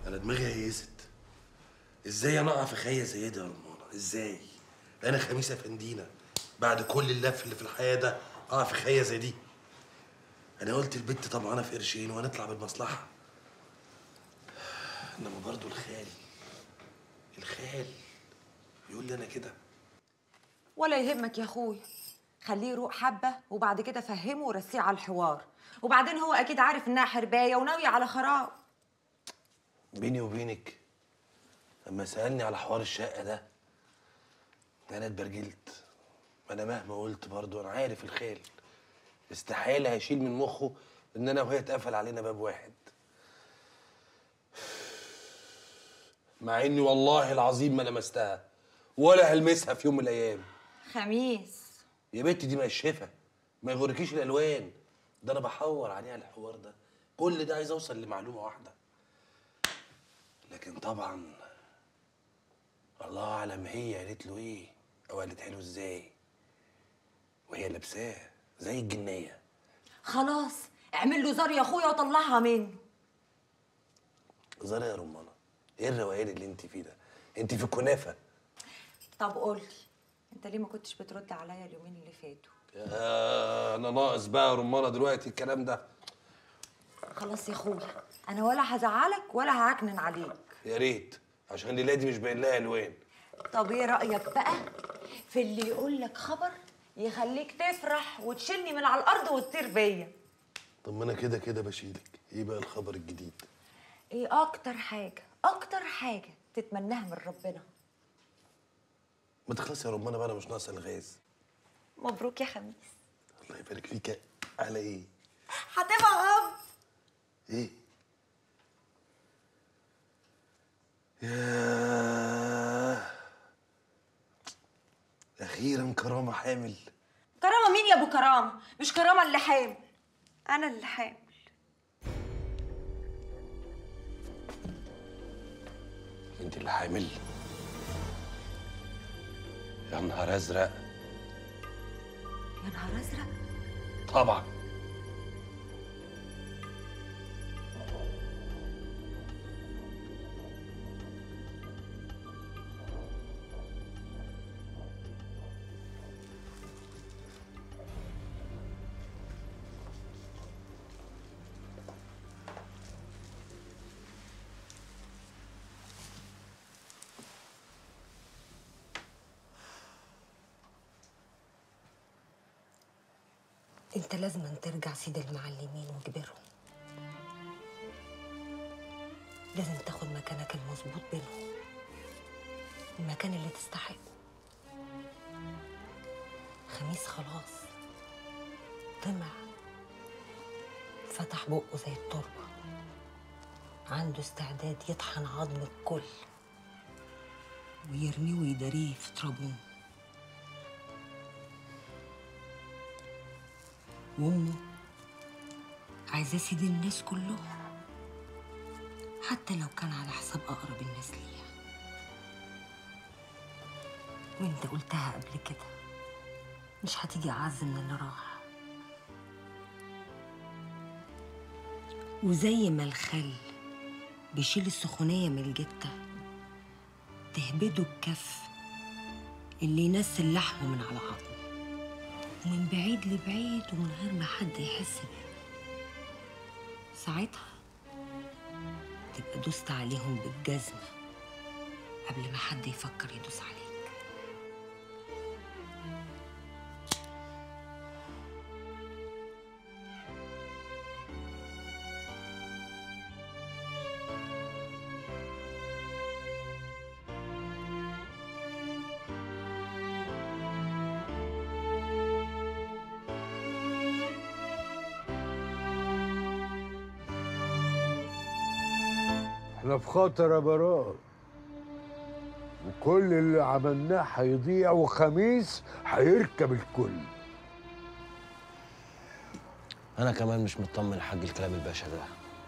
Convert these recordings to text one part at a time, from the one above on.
انا دماغي هيست ازاي انا اقع في خيه زي دي يا رمانه ازاي انا خميس افندينا بعد كل اللف اللي في الحياه ده اقع في خيه زي دي انا قلت البت طمعانه في قرشين وهنطلع بالمصلحه انما برضه الخال الخال يقول لي انا كده ولا يهمك يا اخويا خليه يروق حبه وبعد كده فهمه ورسيه على الحوار وبعدين هو اكيد عارف انها حربايه وناويه على خراب بيني وبينك لما سألني على حوار الشقة ده أنا اتبرجلت ما أنا مهما قلت برضه أنا عارف الخيل استحالة هيشيل من مخه إن أنا وهي اتقفل علينا باب واحد مع إني والله العظيم ما لمستها ولا هلمسها في يوم من الأيام خميس يا بنتي دي مقشفة ما يغركيش الألوان ده أنا بحور عليها الحوار ده كل ده عايز أوصل لمعلومة واحدة لكن طبعا الله اعلم هي قالت له ايه او قالتها له ازاي وهي لابساه زي الجنيه خلاص اعمل له زار يا اخويا وطلعها منه زار يا رمانه ايه الروقان اللي انت فيه ده انت في كنافه طب قول لي انت ليه ما كنتش بترد عليا اليومين اللي فاتوا يا انا ناقص بقى يا رمانه دلوقتي الكلام ده خلاص يا اخويا انا ولا هزعلك ولا هعكنن عليك يا ريت عشان الليله دي مش باين لها الوان طب ايه رايك بقى في اللي يقول لك خبر يخليك تفرح وتشيلني من على الارض وتطير بيا طب ما انا كده كده بشيلك ايه بقى الخبر الجديد ايه اكتر حاجه اكتر حاجه تتمناها من ربنا ما تخلصي يا رمانه بقى انا مش ناقصه الغاز مبروك يا خميس الله يبارك فيك على ايه هتبقى اب ايه ياه اخيرا كرامه حامل كرامه مين يا ابو كرامه مش كرامه اللي حامل انا اللي حامل انت اللي حامل يا نهار ازرق يا نهار ازرق طبعا انت لازم ترجع سيد المعلمين وكبرهم لازم تاخد مكانك المظبوط بينهم المكان اللي تستحقه خميس خلاص طمع فتح بقه زي التربة عنده استعداد يطحن عظم الكل ويرميه ويداريه في ترابون وامه عايزاه يسيد الناس كلهم حتى لو كان على حساب اقرب الناس ليها وانت قلتها قبل كده مش هتيجي اعز من اللي راح وزي ما الخل بيشيل السخونية من الجتة تهبده الكف اللي ينزل لحمه من على عظمه ومن بعيد لبعيد ومن غير ما حد يحس بيه ساعتها تبقى دوست عليهم بالجزمة قبل ما حد يفكر يدوس عليك احنا في خطر يا براء وكل اللي عملناه هيضيع وخميس هيركب الكل انا كمان مش مطمن حق الكلام الباشا ده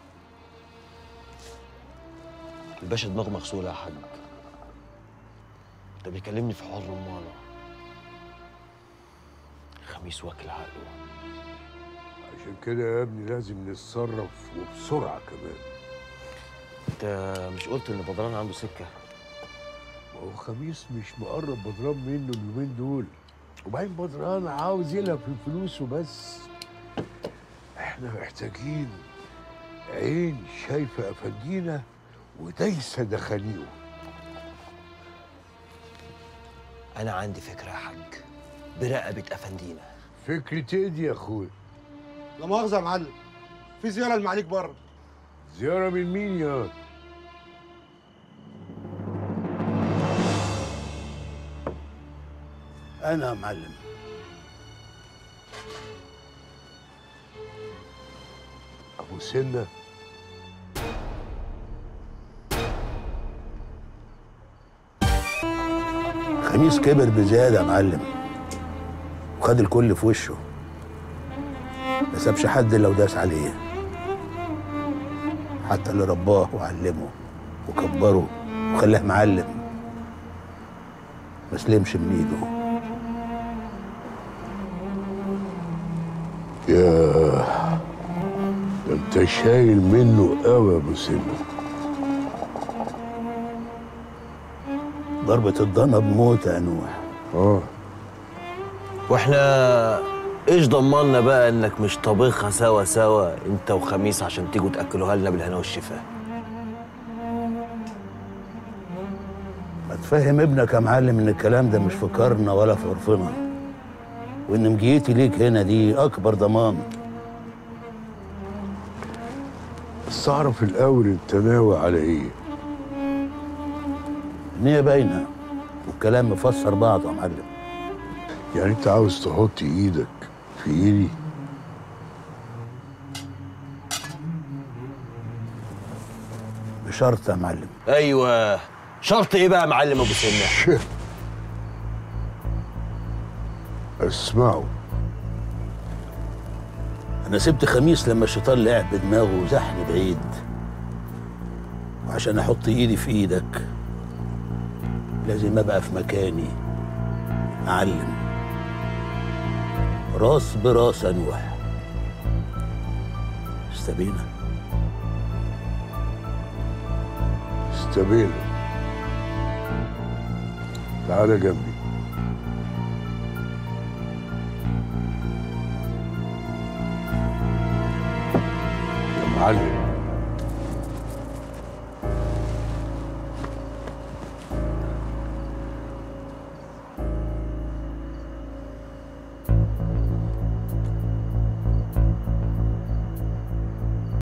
الباشا دماغه مغسوله يا حاج ده بيكلمني في حوار رمانه خميس واكل عقله عشان كده يا ابني لازم نتصرف وبسرعة كمان انت مش قلت ان بدران عنده سكه ما هو خميس مش مقرب بدران منه اليومين دول وبعدين بدران عاوز يلعب في الفلوس وبس احنا محتاجين عين شايفه افندينا ودايسه دخانيقه انا عندي فكره يا حاج برقبه افندينا فكرة ايه دي يا اخويا لا مؤاخذة يا معلم في زيارة المعاليك بره زيارة من مين يا أنا يا معلم ابو سنه خميس كبر بزيادة يا معلم وخد الكل في وشه ما سابش حد لو داس عليه حتى اللي رباه وعلمه وكبره وخلاه معلم ما سلمش من ايده يا ده انت شايل منه قوي يا ابو سنه ضربة الضنا بموت يا نوح اه واحنا ايش ضمننا بقى انك مش طابخها سوا سوا انت وخميس عشان تيجوا تاكلوها لنا بالهنا والشفاء ما تفهم ابنك يا معلم ان الكلام ده مش في كارنا ولا في عرفنا وان مجيتي ليك هنا دي اكبر ضمان بس اعرف الاول انت ناوي على ايه النية باينة والكلام مفسر بعضه يا معلم يعني انت عاوز تحط ايدك في ايدي بشرط يا معلم ايوه شرط ايه بقى يا معلم ابو سنه اسمعوا انا سبت خميس لما الشيطان لعب بدماغه وزحني بعيد وعشان احط ايدي في ايدك لازم ابقى في مكاني اعلم راس براس انوح استبينا استبينا تعالى جنبي يا معلم